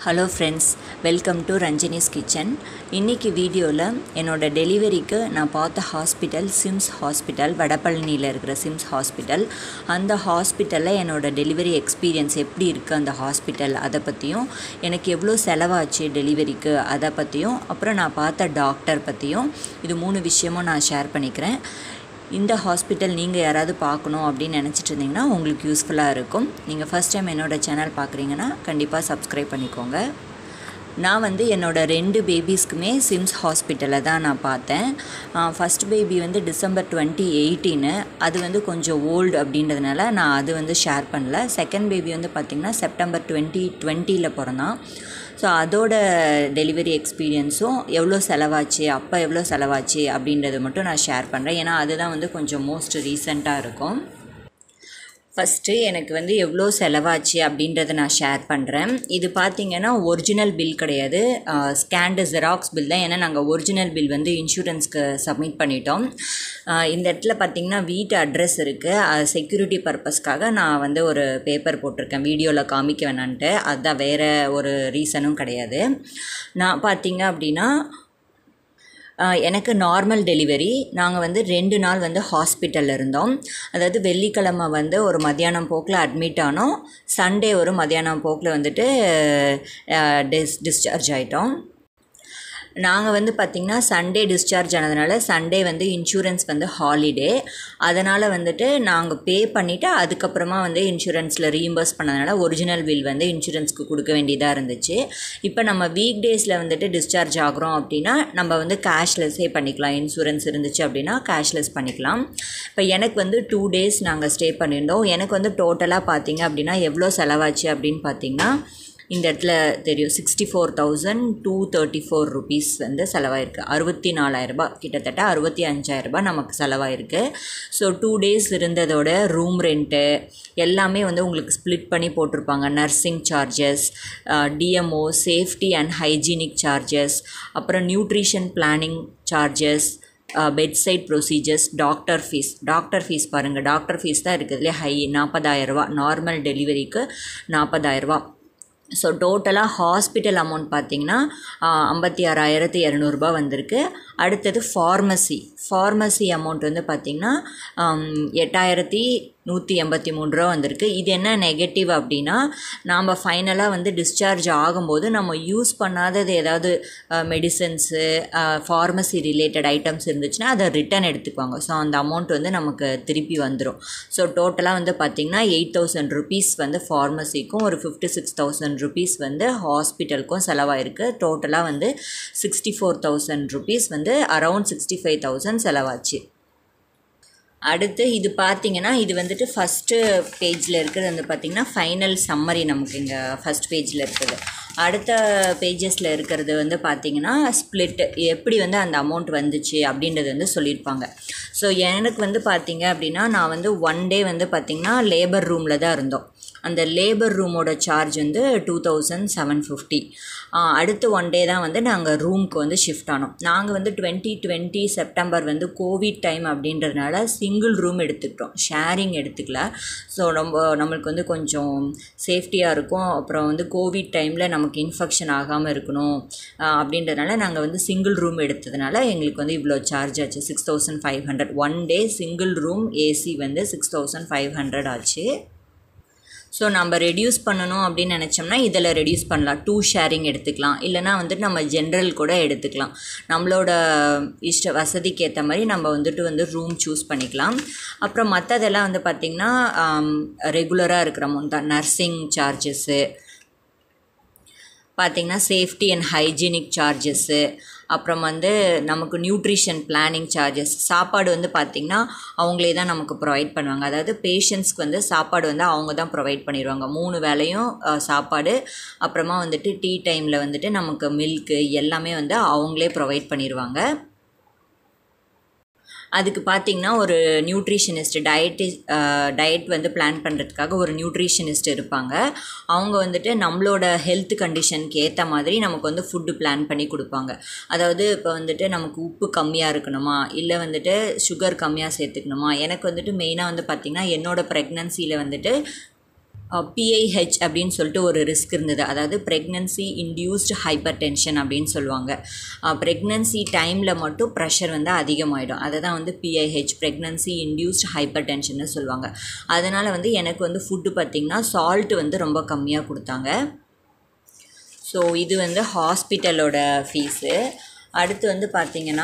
hello friends welcome to Ranjani's kitchen இன்றைக்கி வீடியோவில் என்னோட டெலிவரிக்கு நான் பார்த்த ஹாஸ்பிட்டல் சிம்ஸ் ஹாஸ்பிட்டல் வடபழனியில் இருக்கிற சிம்ஸ் ஹாஸ்பிட்டல் அந்த ஹாஸ்பிட்டலில் என்னோட டெலிவரி எக்ஸ்பீரியன்ஸ் எப்படி இருக்குது அந்த ஹாஸ்பிட்டல் அதை பற்றியும் எனக்கு எவ்வளோ செலவாச்சு டெலிவரிக்கு அதை பற்றியும் அப்புறம் நான் பார்த்த டாக்டர் பற்றியும் இது மூணு விஷயமும் நான் ஷேர் பண்ணிக்கிறேன் இந்த ஹாஸ்பிட்டல் நீங்கள் யாராவது பார்க்கணும் அப்படின்னு நினச்சிட்டு இருந்தீங்கன்னா உங்களுக்கு யூஸ்ஃபுல்லாக இருக்கும் நீங்கள் ஃபஸ்ட் டைம் என்னோடய சேனல் பார்க்குறீங்கன்னா கண்டிப்பாக சப்ஸ்கிரைப் பண்ணிக்கோங்க நான் வந்து என்னோடய ரெண்டு பேபிஸ்க்குமே சிம்ஸ் ஹாஸ்பிட்டலில் தான் நான் பார்த்தேன் ஃபஸ்ட் பேபி வந்து டிசம்பர் டுவெண்ட்டி எயிட்டீனு அது வந்து கொஞ்சம் ஓல்டு அப்படின்றதுனால நான் அது வந்து ஷேர் பண்ணல செகண்ட் பேபி வந்து பார்த்திங்கன்னா செப்டம்பர் டுவெண்ட்டி டுவெண்ட்டியில் பிறந்தான் ஸோ அதோட டெலிவரி எக்ஸ்பீரியன்ஸும் எவ்வளோ செலவாச்சு அப்போ எவ்வளோ செலவாச்சு அப்படின்றத மட்டும் நான் ஷேர் பண்ணுறேன் ஏன்னா அதுதான் வந்து கொஞ்சம் மோஸ்ட் ரீசெண்டாக இருக்கும் ஃபஸ்ட்டு எனக்கு வந்து எவ்வளோ செலவாச்சு அப்படின்றத நான் ஷேர் பண்ணுறேன் இது பார்த்திங்கன்னா ஒரிஜினல் பில் கிடையாது ஸ்கேண்டு ஜெராக்ஸ் பில் தான் ஏன்னா நாங்கள் ஒரிஜினல் பில் வந்து இன்சூரன்ஸ்க்கு சப்மிட் பண்ணிட்டோம் இந்த இடத்துல பார்த்திங்கன்னா வீட்டு அட்ரஸ் இருக்குது செக்யூரிட்டி பர்பஸ்க்காக நான் வந்து ஒரு பேப்பர் போட்டிருக்கேன் வீடியோவில் காமிக்க வேணான்ட்டு அதுதான் வேறு ஒரு ரீசனும் கிடையாது நான் பார்த்திங்க அப்படின்னா எனக்கு நார்மல் டெலிவரி நாங்கள் வந்து ரெண்டு நாள் வந்து ஹாஸ்பிட்டலில் இருந்தோம் அதாவது வெள்ளிக்கிழமை வந்து ஒரு மத்தியானம் போக்கில் அட்மிட் ஆனோம் சண்டே ஒரு மத்தியானம் போக்கில் வந்துட்டு டிஸ் டிஸ்சார்ஜ் ஆகிட்டோம் நாங்கள் வந்து பார்த்திங்கன்னா சண்டே டிஸ்சார்ஜ் ஆனதுனால சண்டே வந்து இன்சூரன்ஸ் வந்து ஹாலிடே அதனால் வந்துட்டு நாங்கள் பே பண்ணிவிட்டு அதுக்கப்புறமா வந்து இன்சூரன்ஸில் ரீஇம்பர்ஸ் பண்ணதுனால ஒரிஜினல் பில் வந்து இன்சூரன்ஸ்க்கு கொடுக்க வேண்டியதாக இருந்துச்சு இப்போ நம்ம வீக் டேஸில் வந்துட்டு டிஸ்சார்ஜ் ஆகிறோம் அப்படின்னா நம்ம வந்து கேஷ்லெஸ்ஸே பண்ணிக்கலாம் இன்சூரன்ஸ் இருந்துச்சு அப்படின்னா கேஷ்லெஸ் பண்ணிக்கலாம் இப்போ எனக்கு வந்து டூ டேஸ் நாங்கள் ஸ்டே பண்ணியிருந்தோம் எனக்கு வந்து டோட்டலாக பார்த்தீங்க அப்படின்னா எவ்வளோ செலவாச்சு அப்படின்னு பார்த்தீங்கன்னா இந்த இடத்துல தெரியும் sixty four thousand two thirty four rupees வந்து செலவாயிருக்கு அறுபத்தி நாலாயிரரூபா கிட்டத்தட்ட அறுபத்தி அஞ்சாயிரரூபா நமக்கு செலவாயிருக்கு ஸோ டூ டேஸ் இருந்ததோட ரூம் ரெண்ட்டு எல்லாமே வந்து உங்களுக்கு ஸ்ப்ளிட் பண்ணி போட்டிருப்பாங்க nursing charges DMO safety and hygienic charges அப்புறம் nutrition planning charges bed side procedures doctor fees doctor fees பாருங்கள் டாக்டர் ஃபீஸ் தான் இருக்கிறதுலே ஹை நாற்பதாயிரரூபா நார்மல் டெலிவரிக்கு நாற்பதாயிரரூபா ஸோ டோட்டலாக ஹாஸ்பிட்டல் அமௌண்ட் பார்த்திங்கன்னா ஐம்பத்தி ஆறாயிரத்து இரநூறுபா வந்திருக்கு அடுத்தது ஃபார்மசி ஃபார்மசி அமௌண்ட் வந்து பார்த்திங்கன்னா எட்டாயிரத்தி நூற்றி எண்பத்தி மூணு ரூபா வந்திருக்கு இது என்ன நெகட்டிவ் அப்படின்னா நாம் ஃபைனலாக வந்து டிஸ்சார்ஜ் ஆகும்போது நம்ம யூஸ் பண்ணாதது ஏதாவது மெடிசன்ஸு ஃபார்மசி ரிலேட்டட் ஐட்டம்ஸ் இருந்துச்சுன்னா அதை ரிட்டன் எடுத்துக்குவாங்க ஸோ அந்த அமௌண்ட் வந்து நமக்கு திருப்பி வந்துடும் ஸோ டோட்டலாக வந்து பார்த்திங்கன்னா எயிட் தௌசண்ட் ருபீஸ் வந்து ஃபார்மசிக்கும் ஒரு ஃபிஃப்டி சிக்ஸ் தௌசண்ட் ருபீஸ் வந்து ஹாஸ்பிட்டலுக்கும் செலவாயிருக்கு டோட்டலாக வந்து சிக்ஸ்டி ஃபோர் தௌசண்ட் ருபீஸ் வந்து அரவுண்ட் சிக்ஸ்டி ஃபைவ் தௌசண்ட் செலவாச்சு அடுத்து இது பார்த்திங்கன்னா இது வந்துட்டு ஃபஸ்ட்டு பேஜில் இருக்கிறது வந்து பார்த்திங்கன்னா ஃபைனல் சம்மரி நமக்கு இங்கே ஃபஸ்ட் பேஜில் இருக்குது அடுத்த பேஜஸில் இருக்கிறது வந்து பார்த்திங்கன்னா ஸ்ப்ளிட் எப்படி வந்து அந்த அமௌண்ட் வந்துச்சு அப்படின்றது வந்து சொல்லியிருப்பாங்க ஸோ எனக்கு வந்து பார்த்திங்க அப்படின்னா நான் வந்து ஒன் டே வந்து பார்த்திங்கன்னா லேபர் ரூமில் தான் இருந்தோம் அந்த லேபர் ரூமோட சார்ஜ் வந்து டூ தௌசண்ட் செவன் ஃபிஃப்டி அடுத்து ஒன் டே தான் வந்து நாங்கள் ரூமுக்கு வந்து ஷிஃப்ட் ஆனோம் நாங்கள் வந்து டுவெண்ட்டி டுவெண்ட்டி செப்டம்பர் வந்து கோவிட் டைம் அப்படின்றதுனால சிங்கிள் ரூம் எடுத்துக்கிட்டோம் ஷேரிங் எடுத்துக்கல ஸோ நம்ம நம்மளுக்கு வந்து கொஞ்சம் சேஃப்டியாக இருக்கும் அப்புறம் வந்து கோவிட் டைமில் நமக்கு இன்ஃபெக்ஷன் ஆகாமல் இருக்கணும் அப்படின்றதுனால நாங்கள் வந்து சிங்கிள் ரூம் எடுத்ததுனால எங்களுக்கு வந்து இவ்வளோ சார்ஜ் ஆச்சு six thousand five hundred one day single room AC வந்து சிக்ஸ் தௌசண்ட் ஃபைவ் ஹண்ட்ரட் ஆச்சு ஸோ நம்ம ரெடியூஸ் பண்ணணும் அப்படின்னு நினச்சோம்னா இதில் ரெடியூஸ் பண்ணலாம் டூ ஷேரிங் எடுத்துக்கலாம் இல்லைனா வந்துட்டு நம்ம ஜென்ரல் கூட எடுத்துக்கலாம் நம்மளோட இஷ்ட வசதிக்கு ஏற்ற மாதிரி நம்ம வந்துட்டு வந்து ரூம் சூஸ் பண்ணிக்கலாம் அப்புறம் மற்றதெல்லாம் வந்து பார்த்திங்கன்னா ரெகுலராக இருக்கிற அமௌண்ட் தான் நர்சிங் சார்ஜஸ்ஸு பார்த்திங்கன்னா சேஃப்டி அண்ட் ஹைஜீனிக் சார்ஜஸ்ஸு அப்புறம் வந்து நமக்கு நியூட்ரிஷன் பிளானிங் சார்ஜஸ் சாப்பாடு வந்து பார்த்திங்கன்னா அவங்களே தான் நமக்கு ப்ரொவைட் பண்ணுவாங்க அதாவது பேஷண்ட்ஸ்க்கு வந்து சாப்பாடு வந்து அவங்க தான் ப்ரொவைட் பண்ணிடுவாங்க மூணு வேலையும் சாப்பாடு அப்புறமா வந்துட்டு டீ டைமில் வந்துட்டு நமக்கு மில்க்கு எல்லாமே வந்து அவங்களே ப்ரொவைட் பண்ணிடுவாங்க அதுக்கு பார்த்திங்கன்னா ஒரு நியூட்ரிஷனிஸ்ட் டயட்டி டயட் வந்து பிளான் பண்ணுறதுக்காக ஒரு நியூட்ரிஷனிஸ்ட் இருப்பாங்க அவங்க வந்துட்டு நம்மளோட ஹெல்த் கண்டிஷனுக்கு ஏற்ற மாதிரி நமக்கு வந்து ஃபுட்டு பிளான் பண்ணி கொடுப்பாங்க அதாவது இப்போ வந்துட்டு நமக்கு உப்பு கம்மியாக இருக்கணுமா இல்லை வந்துட்டு சுகர் கம்மியாக சேர்த்துக்கணுமா எனக்கு வந்துட்டு மெயினாக வந்து பார்த்திங்கன்னா என்னோடய ப்ரெக்னன்சியில் வந்துட்டு பிஐஹெச் அப்படின்னு சொல்லிட்டு ஒரு ரிஸ்க் இருந்தது அதாவது ப்ரெக்னன்சி இன்டியூஸ்டு ஹைப்பர் டென்ஷன் அப்படின்னு சொல்லுவாங்க ப்ரெக்னன்சி டைமில் மட்டும் ப்ரெஷர் வந்து அதிகமாகிடும் அதை தான் வந்து பிஐஹெச் ப்ரெக்னன்சி இன்டியூஸ்டு ஹைப்பர் டென்ஷன்னு சொல்லுவாங்க அதனால் வந்து எனக்கு வந்து ஃபுட்டு பார்த்திங்கன்னா சால்ட் வந்து ரொம்ப கம்மியாக கொடுத்தாங்க ஸோ இது வந்து ஹாஸ்பிட்டலோட ஃபீஸு அடுத்து வந்து பார்த்திங்கன்னா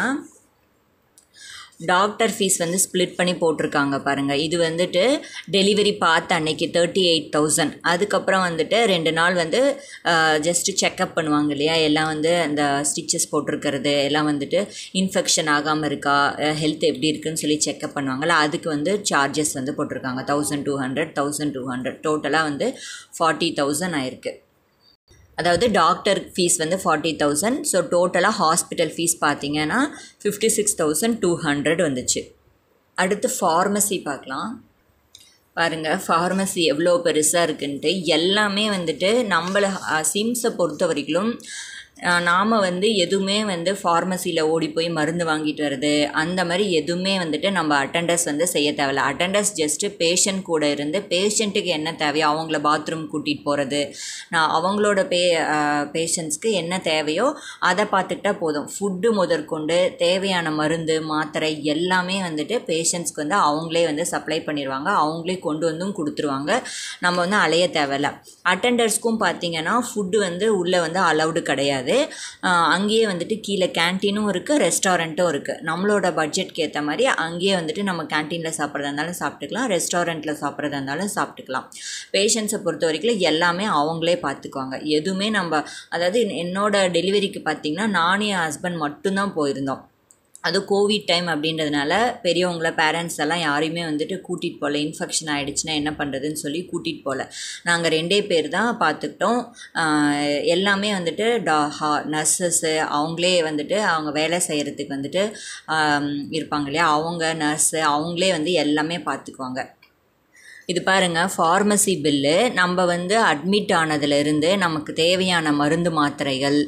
டாக்டர் ஃபீஸ் வந்து ஸ்ப்ளிட் பண்ணி போட்டிருக்காங்க பாருங்கள் இது வந்துட்டு டெலிவரி பார்த்த அன்னைக்கு தேர்ட்டி எயிட் தௌசண்ட் அதுக்கப்புறம் வந்துட்டு ரெண்டு நாள் வந்து ஜஸ்ட்டு செக்கப் பண்ணுவாங்க இல்லையா எல்லாம் வந்து அந்த ஸ்டிச்சஸ் போட்டிருக்கிறது எல்லாம் வந்துட்டு இன்ஃபெக்ஷன் ஆகாமல் இருக்கா ஹெல்த் எப்படி இருக்குன்னு சொல்லி செக்கப் பண்ணுவாங்கள்ல அதுக்கு வந்து சார்ஜஸ் வந்து போட்டிருக்காங்க thousand two hundred thousand two hundred டோட்டலாக வந்து ஃபார்ட்டி தௌசண்ட் ஆயிருக்கு அதாவது டாக்டர் ஃபீஸ் வந்து ஃபார்ட்டி தௌசண்ட் ஸோ டோட்டலாக ஹாஸ்பிட்டல் ஃபீஸ் பார்த்தீங்கன்னா fifty six thousand two hundred வந்துச்சு அடுத்து ஃபார்மசி பார்க்கலாம் பாருங்கள் ஃபார்மசி எவ்வளோ பெருசாக இருக்குன்ட்டு எல்லாமே வந்துட்டு நம்மளை சிம்ஸை பொறுத்த வரைக்கும் நாம் வந்து எதுவுமே வந்து ஃபார்மசியில் ஓடி போய் மருந்து வாங்கிட்டு வருது அந்த மாதிரி எதுவுமே வந்துட்டு நம்ம அட்டண்டர்ஸ் வந்து செய்ய தேவையில்ல அட்டண்டர்ஸ் ஜஸ்ட்டு பேஷண்ட் கூட இருந்து பேஷண்ட்டுக்கு என்ன தேவையோ அவங்கள பாத்ரூம் கூட்டிகிட்டு போகிறது நான் அவங்களோட பே பேஷண்ட்ஸ்க்கு என்ன தேவையோ அதை பார்த்துக்கிட்டா போதும் ஃபுட்டு முதற்கொண்டு தேவையான மருந்து மாத்திரை எல்லாமே வந்துட்டு பேஷண்ட்ஸ்க்கு வந்து அவங்களே வந்து சப்ளை பண்ணிடுவாங்க அவங்களே கொண்டு வந்தும் கொடுத்துருவாங்க நம்ம வந்து அலைய தேவையில்ல அட்டண்டர்ஸ்க்கும் பார்த்தீங்கன்னா ஃபுட்டு வந்து உள்ளே வந்து அலௌடு கிடையாது அங்கேயே வந்துட்டு கீழே கேன்டீனும் இருக்குது ரெஸ்டாரண்ட்டும் இருக்குது நம்மளோட பட்ஜெட்க்கு ஏற்ற மாதிரி அங்கேயே வந்துட்டு நம்ம கேன்டீனில் சாப்பிட்றதா இருந்தாலும் சாப்பிட்டுக்கலாம் ரெஸ்டாரண்ட்டில் சாப்பிட்றதா இருந்தாலும் சாப்பிட்டுக்கலாம் பேஷண்ட்ஸை பொறுத்த வரைக்கும் எல்லாமே அவங்களே பார்த்துக்குவாங்க எதுவுமே நம்ம அதாவது என்னோட டெலிவரிக்கு பார்த்திங்கன்னா நானும் என் ஹஸ்பண்ட் மட்டும்தான் போயிருந்தோம் அது கோவிட் டைம் அப்படின்றதுனால பெரியவங்கள பேரண்ட்ஸ் எல்லாம் யாரையுமே வந்துட்டு கூட்டிகிட்டு போகல இன்ஃபெக்ஷன் ஆகிடுச்சுன்னா என்ன பண்ணுறதுன்னு சொல்லி கூட்டிகிட்டு போகல நாங்கள் ரெண்டே பேர் தான் பார்த்துக்கிட்டோம் எல்லாமே வந்துட்டு டா ஹா நர்சஸ்ஸு அவங்களே வந்துட்டு அவங்க வேலை செய்கிறதுக்கு வந்துட்டு இருப்பாங்க இல்லையா அவங்க நர்ஸு அவங்களே வந்து எல்லாமே பார்த்துக்குவாங்க இது பாருங்கள் ஃபார்மசி பில்லு நம்ம வந்து அட்மிட் ஆனதுலேருந்து நமக்கு தேவையான மருந்து மாத்திரைகள்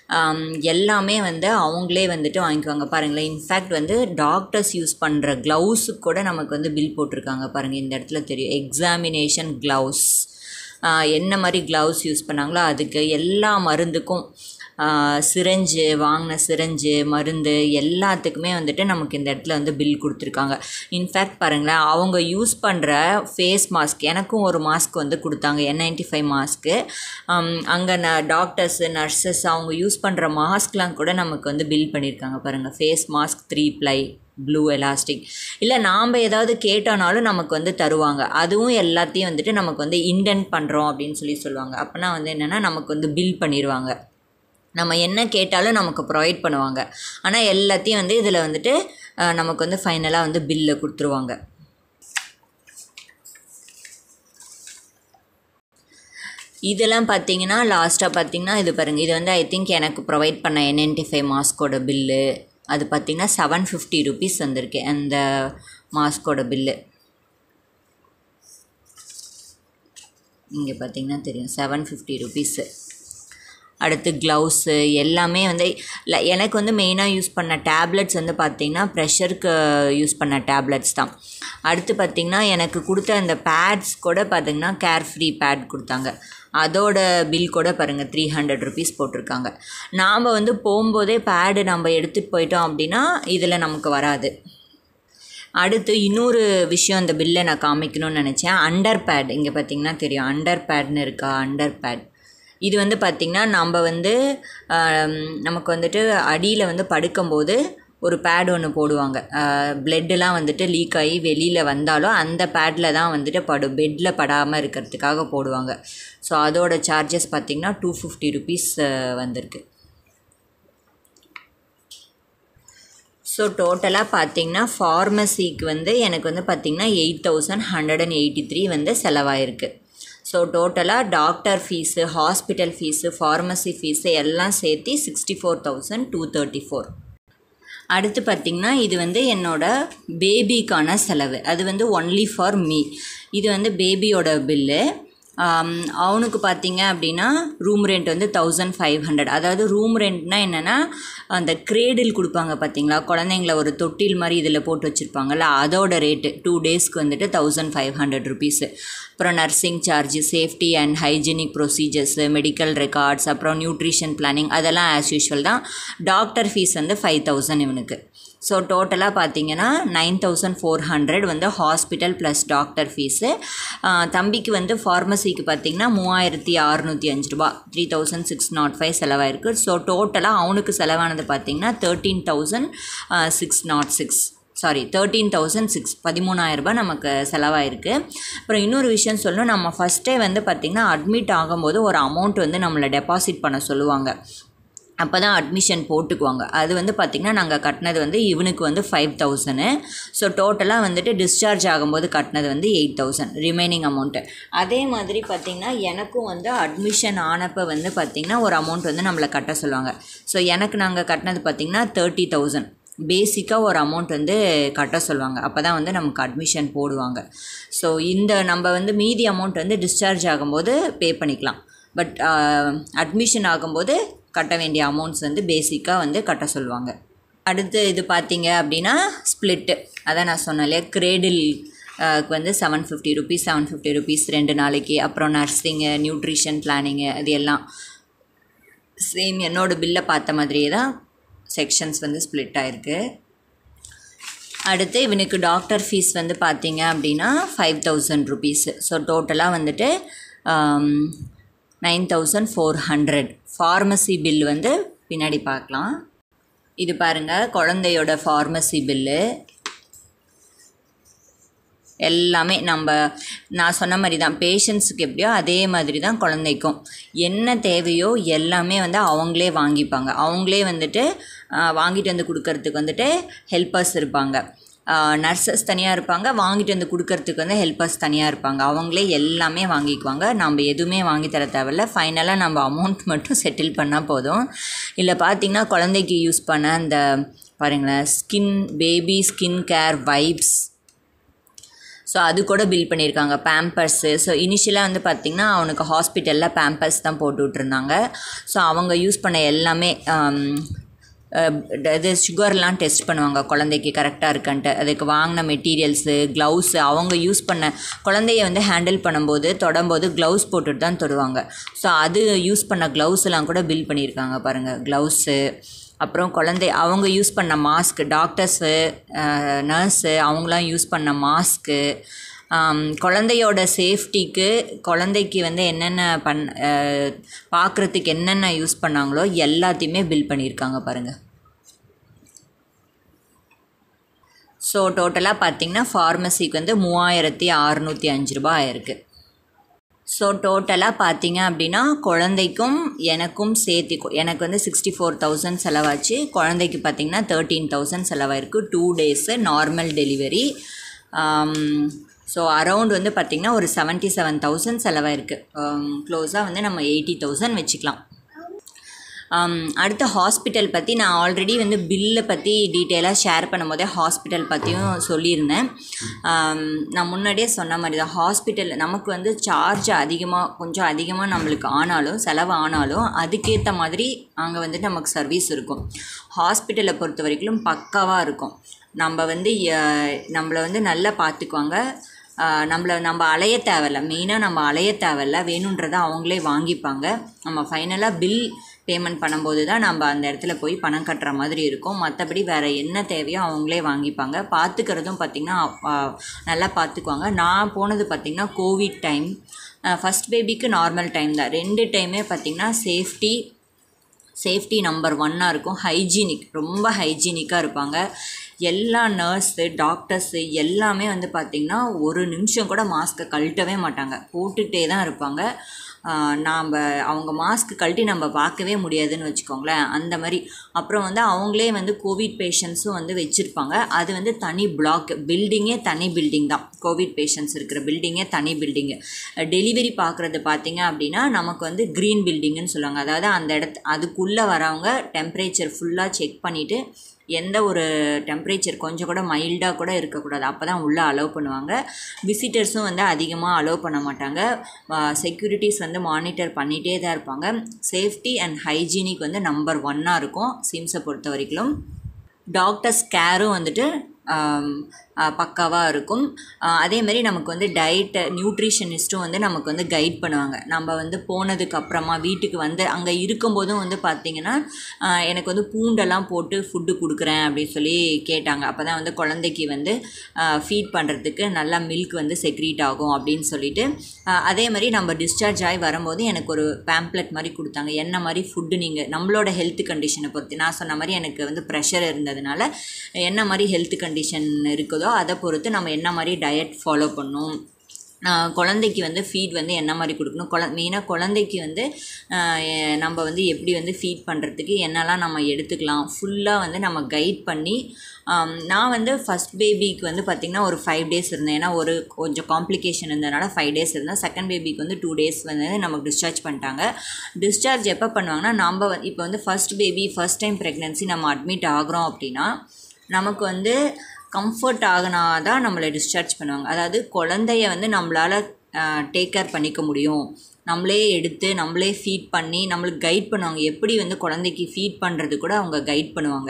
எல்லாமே வந்து அவங்களே வந்துட்டு வாங்கிக்குவாங்க பாருங்களேன் இன்ஃபேக்ட் வந்து டாக்டர்ஸ் யூஸ் பண்ணுற க்ளவுஸுக்கு கூட நமக்கு வந்து பில் போட்டிருக்காங்க பாருங்கள் இந்த இடத்துல தெரியும் எக்ஸாமினேஷன் க்ளவுஸ் என்ன மாதிரி க்ளவுஸ் யூஸ் பண்ணாங்களோ அதுக்கு எல்லா மருந்துக்கும் சிரஞ்சு வாங்கின சிரஞ்சு மருந்து எல்லாத்துக்குமே வந்துட்டு நமக்கு இந்த இடத்துல வந்து பில் கொடுத்துருக்காங்க இன்ஃபேக்ட் பாருங்களேன் அவங்க யூஸ் பண்ணுற ஃபேஸ் மாஸ்க் எனக்கும் ஒரு மாஸ்க் வந்து கொடுத்தாங்க என் நைன்டி ஃபைவ் மாஸ்க்கு அங்கே ந டாக்டர்ஸு நர்சஸ் அவங்க யூஸ் பண்ணுற மாஸ்க்லாம் கூட நமக்கு வந்து பில் பண்ணியிருக்காங்க பாருங்கள் face mask three ply blue elastic இல்லை நாம் ஏதாவது கேட்டோனாலும் நமக்கு வந்து தருவாங்க அதுவும் எல்லாத்தையும் வந்துட்டு நமக்கு வந்து இண்டென்ட் பண்ணுறோம் அப்படின்னு சொல்லி சொல்லுவாங்க அப்போனா வந்து என்னென்னா நமக்கு வந்து பில் பண்ணிடுவாங்க நம்ம என்ன கேட்டாலும் நமக்கு ப்ரொவைட் பண்ணுவாங்க ஆனால் எல்லாத்தையும் வந்து இதில் வந்துட்டு நமக்கு வந்து ஃபைனலாக வந்து பில்லை கொடுத்துருவாங்க இதெல்லாம் பார்த்தீங்கன்னா லாஸ்ட்டாக பார்த்தீங்கன்னா இது பாருங்கள் இது வந்து ஐ திங்க் எனக்கு ப்ரொவைட் பண்ண என்என்டி ஃபைவ் மாஸ்கோட பில்லு அது பார்த்திங்கன்னா செவன் ஃபிஃப்டி ருபீஸ் வந்திருக்கு அந்த மாஸ்கோட பில்லு இங்கே பார்த்தீங்கன்னா தெரியும் செவன் ஃபிஃப்டி ருபீஸு அடுத்து க்ளவுஸு எல்லாமே வந்து இல்லை எனக்கு வந்து மெயினாக யூஸ் பண்ண டேப்லெட்ஸ் வந்து பார்த்திங்கன்னா ப்ரெஷருக்கு யூஸ் பண்ண டேப்லெட்ஸ் தான் அடுத்து பார்த்திங்கன்னா எனக்கு கொடுத்த அந்த பேட்ஸ் கூட பார்த்திங்கன்னா கேர் ஃப்ரீ பேட் கொடுத்தாங்க அதோட பில் கூட பாருங்கள் த்ரீ ஹண்ட்ரட் ருபீஸ் போட்டிருக்காங்க நாம் வந்து போகும்போதே பேடு நம்ம எடுத்துகிட்டு போயிட்டோம் அப்படின்னா இதில் நமக்கு வராது அடுத்து இன்னொரு விஷயம் இந்த பில்லை நான் காமிக்கணும்னு நினச்சேன் அண்டர் பேட் இங்கே பார்த்தீங்கன்னா தெரியும் அண்டர் பேட்னு இருக்கா அண்டர் பேட் இது வந்து பார்த்திங்கன்னா நம்ம வந்து நமக்கு வந்துட்டு அடியில் வந்து படுக்கும்போது ஒரு பேட் ஒன்று போடுவாங்க பிளட்டெலாம் வந்துட்டு லீக் ஆகி வெளியில் வந்தாலும் அந்த பேடில் தான் வந்துட்டு படும் பெட்டில் படாமல் இருக்கிறதுக்காக போடுவாங்க ஸோ அதோட சார்ஜஸ் பார்த்திங்கன்னா டூ ஃபிஃப்டி ருபீஸ் வந்திருக்கு ஸோ டோட்டலாக பார்த்தீங்கன்னா ஃபார்மசிக்கு வந்து எனக்கு வந்து பார்த்திங்கன்னா eight thousand hundred and eighty three வந்து செலவாயிருக்கு ஸோ டோட்டலாக doctor fees hospital fees pharmacy fees எல்லாம் சேர்த்து sixty four thousand two thirty four அடுத்து பார்த்திங்கன்னா இது வந்து என்னோடய பேபிக்கான செலவு அது வந்து ஒன்லி ஃபார் மீ இது வந்து பேபியோட பில்லு ஆம், அவனுக்கு பார்த்தீங்க அப்படின்னா ரூம் ரெண்ட் வந்து தௌசண்ட் ஃபைவ் ஹண்ட்ரட் அதாவது ரூம் ரெண்ட்னா என்னென்னா அந்த கிரேடில் கொடுப்பாங்க பார்த்தீங்களா குழந்தைங்கள ஒரு தொட்டில் மாதிரி இதில் போட்டு வச்சுருப்பாங்கல்ல அதோட ரேட்டு டூ டேஸ்க்கு வந்துட்டு தௌசண்ட் ஃபைவ் ஹண்ட்ரட் ருபீஸு அப்புறம் nursing charge safety and hygienic procedures medical records அப்புறம் நியூட்ரிஷன் பிளானிங் அதெல்லாம் ஆஸ் யூஷுவல் தான் டாக்டர் ஃபீஸ் வந்து ஃபைவ் தௌசண்ட் இவனுக்கு ஸோ டோட்டலாக பார்த்தீங்கன்னா நைன் தௌசண்ட் ஃபோர் ஹண்ட்ரட் வந்து ஹாஸ்பிட்டல் ப்ளஸ் டாக்டர் ஃபீஸு தம்பிக்கு வந்து ஃபார்மசிக்கு பார்த்தீங்கன்னா மூவாயிரத்தி அறுநூற்றி அஞ்சு ரூபா three thousand six nought five செலவாயிருக்கு ஸோ டோட்டலாக அவனுக்கு செலவானது பார்த்தீங்கன்னா thirteen thousand six nought six sorry thirteen thousand six பதிமூணாயிரரூபா நமக்கு செலவாயிருக்கு அப்புறம் இன்னொரு விஷயம் சொல்லணும் நம்ம ஃபஸ்ட்டே வந்து பார்த்திங்கன்னா அட்மிட் ஆகும்போது ஒரு அமௌண்ட் வந்து நம்மளை டெபாசிட் பண்ண சொல்லுவாங்க அப்போ தான் அட்மிஷன் போட்டுக்குவாங்க அது வந்து பார்த்திங்கன்னா நாங்கள் கட்டினது வந்து இவனுக்கு வந்து ஃபைவ் தௌசண்ட் ஸோ டோட்டலாக வந்துட்டு டிஸ்சார்ஜ் ஆகும்போது கட்டினது வந்து எயிட் தௌசண்ட் ரிமைனிங் அமௌண்ட்டு அதே மாதிரி பார்த்திங்கன்னா எனக்கும் வந்து அட்மிஷன் ஆனப்போ வந்து பார்த்திங்கன்னா ஒரு அமௌண்ட் வந்து நம்மளை கட்ட சொல்லுவாங்க ஸோ எனக்கு நாங்கள் கட்டினது பார்த்திங்கன்னா தேர்ட்டி தௌசண்ட் பேசிக்காக ஒரு அமௌண்ட் வந்து கட்ட சொல்லுவாங்க அப்போ தான் வந்து நமக்கு அட்மிஷன் போடுவாங்க ஸோ இந்த நம்ம வந்து மீதி அமௌண்ட் வந்து டிஸ்சார்ஜ் ஆகும்போது பே பண்ணிக்கலாம் பட் அட்மிஷன் ஆகும்போது கட்ட வேண்டிய அமௌண்ட்ஸ் வந்து பேசிக்காக வந்து கட்ட சொல்லுவாங்க அடுத்து இது பார்த்தீங்க அப்படின்னா ஸ்ப்ளிட்டு அதான் நான் சொன்னேன் இல்லையா கிரேடில் வந்து seven fifty rupees seven fifty rupees ரெண்டு நாளைக்கு அப்புறம் நர்சிங்கு நியூட்ரிஷன் பிளானிங்கு அது எல்லாம் சேம் என்னோட பில்லை பார்த்த மாதிரியே தான் செக்ஷன்ஸ் வந்து ஸ்ப்ளிட் ஆயிருக்கு அடுத்து இவனுக்கு டாக்டர் ஃபீஸ் வந்து பார்த்தீங்க அப்படின்னா ஃபைவ் தௌசண்ட் ருபீஸு ஸோ டோட்டலாக வந்துட்டு nine thousand four hundred pharmacy bill வந்து பின்னாடி பார்க்கலாம் இது பாருங்கள் குழந்தையோட ஃபார்மசி பில்லு எல்லாமே நம்ம நான் சொன்ன மாதிரி தான் பேஷண்ட்ஸுக்கு எப்படியோ அதே மாதிரி தான் குழந்தைக்கும் என்ன தேவையோ எல்லாமே வந்து அவங்களே வாங்கிப்பாங்க அவங்களே வந்துட்டு ஆஹ், வாங்கிட்டு வந்து கொடுக்கறதுக்கு வந்துட்டு ஹெல்ப்பர்ஸ் இருப்பாங்க நர்சஸ் தனியாக இருப்பாங்க வாங்கிட்டு வந்து கொடுக்கறதுக்கு வந்து ஹெல்ப்பர்ஸ் தனியாக இருப்பாங்க அவங்களே எல்லாமே வாங்கிக்குவாங்க நம்ம எதுவுமே வாங்கி தர தேவையில்ல ஃபைனலாக நம்ம அமௌண்ட் மட்டும் செட்டில் பண்ணால் போதும் இல்லை பார்த்தீங்கன்னா குழந்தைக்கு யூஸ் பண்ண அந்த பாருங்களேன் skin baby skin care wipes so அது கூட பில் பண்ணியிருக்காங்க பேம்பர்ஸு ஸோ இனிஷியலாக வந்து பார்த்திங்கன்னா அவனுக்கு ஹாஸ்பிட்டலில் பேம்பர்ஸ் தான் போட்டு விட்ருந்தாங்க ஸோ அவங்க யூஸ் பண்ண எல்லாமே ஆம், அஹ், இது சுகர்லாம் டெஸ்ட் பண்ணுவாங்க குழந்தைக்கு கரெக்டாக இருக்கான்ட்டு அதுக்கு வாங்கின மெட்டீரியல்ஸு க்ளவுஸு அவங்க யூஸ் பண்ண குழந்தைய வந்து ஹேண்டில் பண்ணும்போது தொடும்போது க்ளவுஸ் போட்டுட்டு தான் தொடுவாங்க ஸோ அது யூஸ் பண்ண க்ளவுஸ் எல்லாம் கூட பில் பண்ணியிருக்காங்க பாருங்கள் க்ளவுஸு அப்புறம் குழந்தை அவங்க யூஸ் பண்ண மாஸ்க் டாக்டர்ஸு நர்ஸு அவங்களாம் யூஸ் பண்ண மாஸ்க்கு குழந்தையோட சேஃப்டிக்கு குழந்தைக்கு வந்து என்னென்ன பண் பார்க்குறதுக்கு என்னென்ன யூஸ் பண்ணாங்களோ எல்லாத்தையுமே பில் பண்ணியிருக்காங்க பாருங்கள் ஸோ டோட்டலாக பார்த்தீங்கன்னா ஃபார்மசிக்கு வந்து மூவாயிரத்தி அறநூற்றி அஞ்சு ரூபாய் ஆயிருக்கு ஸோ டோட்டலாக பார்த்தீங்க அப்படின்னா குழந்தைக்கும் எனக்கும் சேர்த்து கொ- எனக்கு வந்து சிக்ஸ்டி ஃபோர் தௌசண்ட் செலவாச்சு குழந்தைக்கு பார்த்தீங்கன்னா தேர்ட்டீன் தௌசண்ட் செலவாயிருக்கு two days normal delivery so around வந்து பார்த்திங்கன்னா ஒரு செவன்ட்டி செவன் தௌசண்ட் செலவாயிருக்கு க்ளோஸாக வந்து நம்ம எயிட்டி தௌசண்ட் வச்சுக்கலாம் ஆம், அடுத்த ஹாஸ்பிட்டல் பற்றி நான் ஆல்ரெடி வந்து பில்லை பற்றி டீட்டெயிலாக ஷேர் பண்ணும்போதே ஹாஸ்பிட்டல் பற்றியும் சொல்லியிருந்தேன் ஆம், நான் முன்னாடியே சொன்ன மாதிரி தான் ஹாஸ்பிட்டல் நமக்கு வந்து சார்ஜ் அதிகமாக கொஞ்சம் அதிகமாக நம்மளுக்கு ஆனாலும் செலவு ஆனாலும் அதுக்கேற்ற மாதிரி அங்கே வந்துட்டு நமக்கு சர்வீஸ் இருக்கும் ஹாஸ்பிட்டலை பொறுத்த வரைக்கும் பக்காவாக இருக்கும் நம்ம வந்து அஹ், நம்மளை வந்து நல்லா பார்த்துக்குவாங்க ஆஹ் நம்மளை நம்ம அலைய தேவையில்ல மெயினாக நம்ம அலைய தேவையில்ல வேணுன்றதை அவங்களே வாங்கிப்பாங்க நம்ம ஃபைனலாக பில் பேமெண்ட் பண்ணும்போது தான் நம்ம அந்த இடத்துல போய் பணம் கட்டுற மாதிரி இருக்கும் மற்றபடி வேறு என்ன தேவையோ அவங்களே வாங்கிப்பாங்க பார்த்துக்கிறதும் பார்த்திங்கன்னா ஆஹ் நல்லா பார்த்துக்குவாங்க நான் போனது பார்த்திங்கன்னா கோவிட் டைம் ஃபஸ்ட் பேபிக்கு நார்மல் டைம் தான் ரெண்டு டைமே பார்த்திங்கன்னா சேஃப்டி சேஃப்டி நம்பர் ஒன்னாக இருக்கும் ஹைஜீனிக் ரொம்ப ஹைஜீனிக்காக இருப்பாங்க எல்லா நர்ஸு டாக்டர்ஸு எல்லாமே வந்து பார்த்திங்கன்னா ஒரு நிமிஷம் கூட மாஸ்க்கை கழட்டவே மாட்டாங்க போட்டுகிட்டே தான் இருப்பாங்க நாம் அவங்க மாஸ்க் கழட்டி நம்ம பார்க்கவே முடியாதுன்னு வச்சுக்கோங்களேன் அந்த மாதிரி அப்புறம் வந்து அவங்களே வந்து கோவிட் பேஷண்ட்ஸும் வந்து வச்சுருப்பாங்க அது வந்து தனி பிளாக் பில்டிங்கே தனி பில்டிங் தான் கோவிட் பேஷண்ட்ஸ் இருக்கிற பில்டிங்கே தனி பில்டிங்கு டெலிவரி பார்க்குறது பார்த்தீங்க அப்படின்னா நமக்கு வந்து க்ரீன் பில்டிங்குன்னு சொல்லுவாங்க அதாவது அந்த இடத்து அதுக்குள்ளே வரவங்க டெம்பரேச்சர் ஃபுல்லாக செக் பண்ணிவிட்டு எந்த ஒரு டெம்பரேச்சர் கொஞ்சம் கூட மைல்டாக கூட இருக்கக்கூடாது அப்போ தான் உள்ளே அலோவ் பண்ணுவாங்க விசிட்டர்ஸும் வந்து அதிகமாக அலோவ் பண்ண மாட்டாங்க செக்யூரிட்டிஸ் வந்து மானிட்டர் பண்ணிகிட்டே தான் இருப்பாங்க சேஃப்டி அண்ட் ஹைஜீனிக் வந்து நம்பர் ஒன்னாக இருக்கும் சிம்ஸை பொறுத்த வரைக்கும் டாக்டர்ஸ் கேரும் வந்துட்டு பக்காவாக இருக்கும் அதேமாரி நமக்கு வந்து டயட்டு நியூட்ரிஷனிஸ்ட்டும் வந்து நமக்கு வந்து கைட் பண்ணுவாங்க நம்ம வந்து போனதுக்கு அப்புறமா வீட்டுக்கு வந்து அங்கே இருக்கும்போதும் வந்து பார்த்திங்கன்னா எனக்கு வந்து பூண்டெல்லாம் போட்டு ஃபுட்டு கொடுக்குறேன் அப்படின்னு சொல்லி கேட்டாங்க அப்போ தான் வந்து குழந்தைக்கு வந்து ஃபீட் பண்ணுறதுக்கு நல்லா மில்க் வந்து செக்ரீட் ஆகும் அப்படின்னு சொல்லிட்டு அதே மாதிரி நம்ம டிஸ்சார்ஜ் ஆகி வரும்போது எனக்கு ஒரு பேம்ப்ளெட் மாதிரி கொடுத்தாங்க என்ன மாதிரி ஃபுட்டு நீங்கள் நம்மளோட ஹெல்த் கண்டிஷனை பொறுத்து நான் சொன்ன மாதிரி எனக்கு வந்து ப்ரெஷர் இருந்ததுனால என்ன மாதிரி ஹெல்த் கண்டிஷன் இருக்குதோ அதை பொறுத்து நம்ம என்ன மாதிரி டயட் ஃபாலோ பண்ணணும் குழந்தைக்கு வந்து ஃபீட் வந்து என்ன மாதிரி கொடுக்கணும் குழ மெயினாக குழந்தைக்கு வந்து நம்ம வந்து எப்படி வந்து ஃபீட் பண்ணுறதுக்கு என்னெல்லாம் நம்ம எடுத்துக்கலாம் ஃபுல்லாக வந்து நம்ம கைட் பண்ணி நான் வந்து ஃபஸ்ட் பேபிக்கு வந்து பார்த்திங்கன்னா ஒரு ஃபைவ் டேஸ் இருந்தேன் ஏன்னா ஒரு கொஞ்சம் காம்ப்ளிகேஷன் இருந்ததுனால ஃபைவ் டேஸ் இருந்தேன் செகண்ட் பேபிக்கு வந்து டூ டேஸ் வந்து நமக்கு டிஸ்சார்ஜ் பண்ணிட்டாங்க டிஸ்சார்ஜ் எப்போ பண்ணுவாங்கன்னா நம்ம இப்போ வந்து first baby first time pregnancy நம்ம அட்மிட் ஆகிறோம் அப்படின்னா நமக்கு வந்து கம்ஃபர்ட் ஆகினா தான் நம்மளை டிஸ்சார்ஜ் பண்ணுவாங்க அதாவது குழந்தைய வந்து நம்மளால் டேக் கேர் பண்ணிக்க முடியும் நம்மளே எடுத்து நம்மளே ஃபீட் பண்ணி நம்மளுக்கு கைட் பண்ணுவாங்க எப்படி வந்து குழந்தைக்கு ஃபீட் பண்ணுறது கூட அவங்க கைட் பண்ணுவாங்க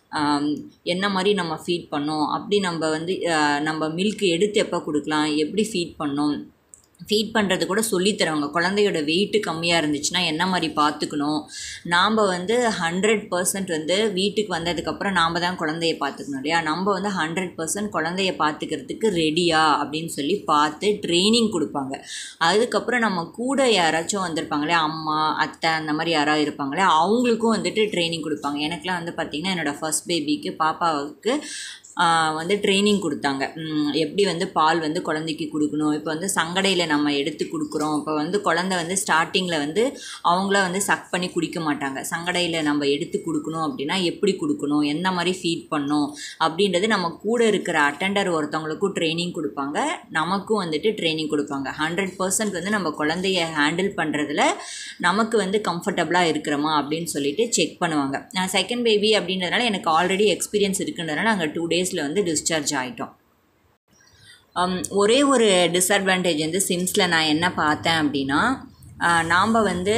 என்ன மாதிரி நம்ம ஃபீட் பண்ணோம் அப்படி நம்ம வந்து நம்ம மில்க் எடுத்து எப்போ கொடுக்கலாம் எப்படி ஃபீட் பண்ணோம் ஃபீட் பண்ணுறது கூட சொல்லித்தரவங்க குழந்தையோட வெயிட்டு கம்மியாக இருந்துச்சுன்னா என்ன மாதிரி பார்த்துக்கணும் நாம் வந்து ஹண்ட்ரட் பர்சன்ட் வந்து வீட்டுக்கு வந்ததுக்கப்புறம் நாம் தான் குழந்தைய பார்த்துக்கணும் இல்லையா நம்ம வந்து ஹண்ட்ரட் பர்சன்ட் குழந்தைய பார்த்துக்கிறதுக்கு ரெடியா அப்படின்னு சொல்லி பார்த்து ட்ரைனிங் கொடுப்பாங்க அதுக்கப்புறம் நம்ம கூட யாராச்சும் வந்திருப்பாங்களே அம்மா அத்தை அந்த மாதிரி யாராவது இருப்பாங்களே அவங்களுக்கும் வந்துட்டு ட்ரைனிங் கொடுப்பாங்க எனக்குலாம் வந்து பார்த்திங்கன்னா என்னோடய ஃபஸ்ட் பேபிக்கு பாப்பாவுக்கு வந்து ட்ரைனிங் கொடுத்தாங்க எப்படி வந்து பால் வந்து குழந்தைக்கு கொடுக்கணும் இப்போ வந்து சங்கடையில் நம்ம எடுத்து கொடுக்குறோம் இப்போ வந்து குழந்தை வந்து ஸ்டார்டிங்கில் வந்து அவங்கள வந்து சக் பண்ணி குடிக்க மாட்டாங்க சங்கடையில் நம்ம எடுத்து கொடுக்கணும் அப்படின்னா எப்படி கொடுக்கணும் எந்த மாதிரி ஃபீட் பண்ணணும் அப்படின்றது நம்ம கூட இருக்கிற அட்டெண்டர் ஒருத்தவங்களுக்கும் ட்ரைனிங் கொடுப்பாங்க நமக்கும் வந்துட்டு ட்ரைனிங் கொடுப்பாங்க ஹண்ட்ரட் பர்சன்ட் வந்து நம்ம குழந்தைய ஹேண்டில் பண்ணுறதுல நமக்கு வந்து கம்ஃபர்டபுளாக இருக்கிறோமா அப்படின்னு சொல்லிட்டு செக் பண்ணுவாங்க நான் செகண்ட் பேபி அப்படின்றதுனால எனக்கு ஆல்ரெடி எக்ஸ்பீரியன்ஸ் இருக்குன்றதுனால அங்கே டூ டேஸில் வந்து டிஸ்சார்ஜ் ஆகிட்டோம் ஒரே ஒரு டிஸ்அட்வான்டேஜ் வந்து சிம்ஸில் நான் என்ன பார்த்தேன் அப்படின்னா நாம் வந்து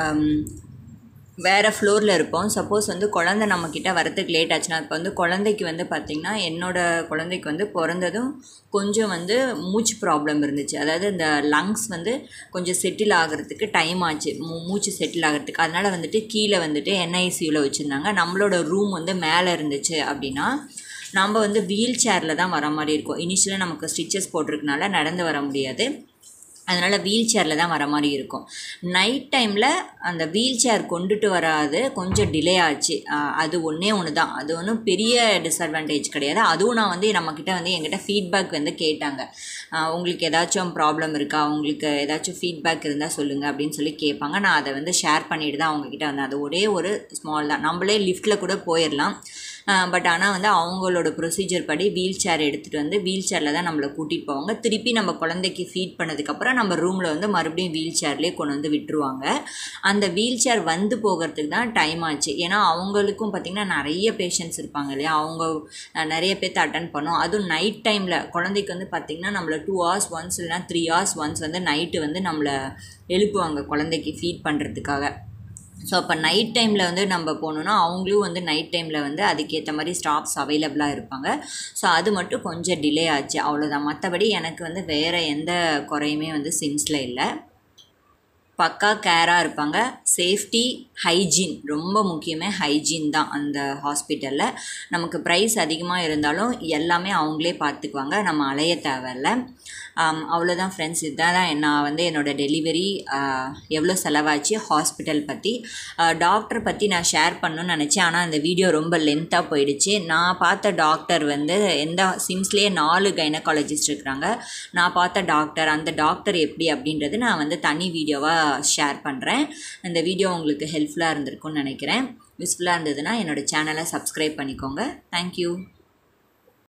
வேறு ஃப்ளோரில் இருப்போம் சப்போஸ் வந்து குழந்த நம்மக்கிட்ட வரத்துக்கு லேட் ஆச்சுன்னா இப்போ வந்து குழந்தைக்கு வந்து பார்த்திங்கன்னா என்னோடய குழந்தைக்கு வந்து பிறந்ததும் கொஞ்சம் வந்து மூச்சு ப்ராப்ளம் இருந்துச்சு அதாவது இந்த லங்ஸ் வந்து கொஞ்சம் செட்டில் ஆகிறதுக்கு டைம் ஆச்சு மூ மூச்சு செட்டில் ஆகிறதுக்கு அதனால் வந்துட்டு கீழே வந்துட்டு என்ஐசியூவில் வச்சுருந்தாங்க நம்மளோட ரூம் வந்து மேலே இருந்துச்சு அப்படின்னா நம்ம வந்து வீல் சேரில் தான் வர மாதிரி இருக்கும் இனிஷியலாக நமக்கு ஸ்டிச்சஸ் போட்டிருக்கனால நடந்து வர முடியாது அதனால் வீல் சேரில் தான் வர மாதிரி இருக்கும் நைட் டைமில் அந்த வீல் சேர் கொண்டுட்டு வராது கொஞ்சம் டிலே ஆச்சு அது ஒன்றே ஒன்று தான் அது ஒன்றும் பெரிய டிஸ்அட்வான்டேஜ் கிடையாது அதுவும் நான் வந்து நம்மக்கிட்ட வந்து என்கிட்ட ஃபீட்பேக் வந்து கேட்டாங்க உங்களுக்கு ஏதாச்சும் ப்ராப்ளம் இருக்கா உங்களுக்கு ஏதாச்சும் ஃபீட்பேக் இருந்தால் சொல்லுங்கள் அப்படின்னு சொல்லி கேட்பாங்க நான் அதை வந்து ஷேர் பண்ணிட்டு தான் அவங்கக்கிட்ட வந்தேன் அது ஒரே ஒரு ஸ்மால் தான் நம்மளே லிஃப்ட்டில் கூட போயிடலாம் பட் ஆனால் வந்து அவங்களோட ப்ரொசீஜர் படி வீல் சேர் எடுத்துகிட்டு வந்து வீல் சேரில் தான் நம்மளை கூட்டிகிட்டு போவாங்க திருப்பி நம்ம குழந்தைக்கு ஃபீட் பண்ணதுக்கப்புறம் நம்ம ரூமில் வந்து மறுபடியும் வீல் சேர்லேயே கொண்டு வந்து விட்டுருவாங்க அந்த வீல் சேர் வந்து போகிறதுக்கு தான் டைம் ஆச்சு ஏன்னா அவங்களுக்கும் பார்த்திங்கன்னா நிறைய பேஷண்ட்ஸ் இருப்பாங்க இல்லையா அவங்க நிறைய பேர்த்த அட்டன் பண்ணோம் அதுவும் நைட் டைமில் குழந்தைக்கு வந்து பார்த்திங்கன்னா நம்மளை டூ ஹவர்ஸ் ஒன்ஸ் இல்லைனா த்ரீ ஹவர்ஸ் ஒன்ஸ் வந்து நைட்டு வந்து நம்மளை எழுப்புவாங்க குழந்தைக்கு ஃபீட் பண்ணுறதுக்காக ஸோ அப்போ நைட் டைமில் வந்து நம்ம போகணுன்னா அவங்களும் வந்து நைட் டைமில் வந்து அதுக்கேற்ற மாதிரி ஸ்டாஃப்ஸ் அவைலபிளாக இருப்பாங்க ஸோ அது மட்டும் கொஞ்சம் டிலே ஆச்சு அவ்வளோதான் மற்றபடி எனக்கு வந்து வேறு எந்த குறையுமே வந்து சிம்ஸில் இல்லை பக்கா கேராக இருப்பாங்க சேஃப்டி ஹைஜீன் ரொம்ப முக்கியமே ஹைஜீன் தான் அந்த ஹாஸ்பிட்டலில் நமக்கு ப்ரைஸ் அதிகமாக இருந்தாலும் எல்லாமே அவங்களே பார்த்துக்குவாங்க நம்ம அலைய தேவையில்ல அவ்வளோதான் ஃப்ரெண்ட்ஸ் இதுதான் தான் நான் வந்து என்னோடய டெலிவரி எவ்வளோ செலவாச்சு ஹாஸ்பிட்டல் பற்றி டாக்டர் பற்றி நான் ஷேர் பண்ணணும்னு நினச்சேன் ஆனால் அந்த வீடியோ ரொம்ப லென்த்தாக போயிடுச்சு நான் பார்த்த டாக்டர் வந்து எந்த சிம்ஸ்லேயே நாலு கைனகாலஜிஸ்ட் இருக்கிறாங்க நான் பார்த்த டாக்டர் அந்த டாக்டர் எப்படி அப்படின்றது நான் வந்து தனி வீடியோவாக ஷேர் பண்ணுறேன் இந்த வீடியோ உங்களுக்கு ஹெல்ப்ஃபுல்லாக இருந்திருக்கும்னு நினைக்கிறேன் யூஸ்ஃபுல்லாக இருந்ததுன்னா என்னோடய சேனலை சப்ஸ்கிரைப் பண்ணிக்கோங்க தேங்க்யூ